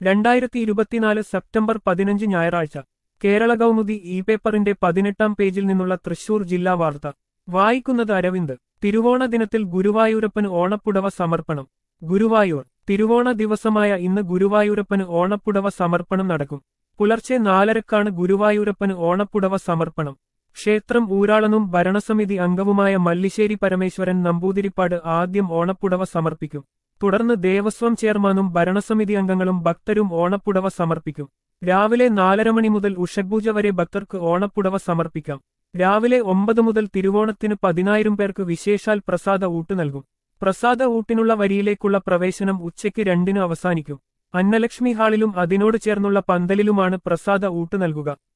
രണ്ടായിരത്തി ഇരുപത്തിനാല് സെപ്റ്റംബർ പതിനഞ്ച് ഞായറാഴ്ച കേരള കൗമുദി ഇ പേപ്പറിന്റെ പതിനെട്ടാം പേജിൽ നിന്നുള്ള തൃശൂർ ജില്ലാ വാർത്ത വായിക്കുന്നത് അരവിന്ദ് തിരുവോണ ദിനത്തിൽ ഗുരുവായൂരപ്പന് ഓണപ്പുടവ സമർപ്പണം ഗുരുവായൂർ തിരുവോണ ദിവസമായ ഇന്ന് ഗുരുവായൂരപ്പന് ഓണപ്പുടവ സമർപ്പണം നടക്കും പുലർച്ചെ നാലരക്കാണ് ഗുരുവായൂരപ്പന് ഓണപ്പുടവ സമർപ്പണം ക്ഷേത്രം ഊരാളനും ഭരണസമിതി അംഗവുമായ മല്ലിശ്ശേരി പരമേശ്വരൻ നമ്പൂതിരിപ്പാട് ആദ്യം ഓണപ്പുടവ സമർപ്പിക്കും തുടർന്ന് ദേവസ്വം ചെയർമാനും ഭരണസമിതി അംഗങ്ങളും ഭക്തരും ഓണപ്പുടവ സമർപ്പിക്കും രാവിലെ നാലര മണി മുതൽ ഉഷപൂജ വരെ ഭക്തർക്ക് ഓണപ്പുടവ സമർപ്പിക്കാം രാവിലെ ഒമ്പത് മുതൽ തിരുവോണത്തിന് പതിനായിരം പേർക്ക് വിശേഷാൽ പ്രസാദ ഊട്ട് നൽകും പ്രസാദ ഊട്ടിനുള്ള വരിയിലേക്കുള്ള പ്രവേശനം ഉച്ചയ്ക്ക് രണ്ടിന് അവസാനിക്കും അന്നലക്ഷ്മി ഹാളിലും അതിനോട് ചേർന്നുള്ള പന്തലിലുമാണ് പ്രസാദ ഊട്ട് നൽകുക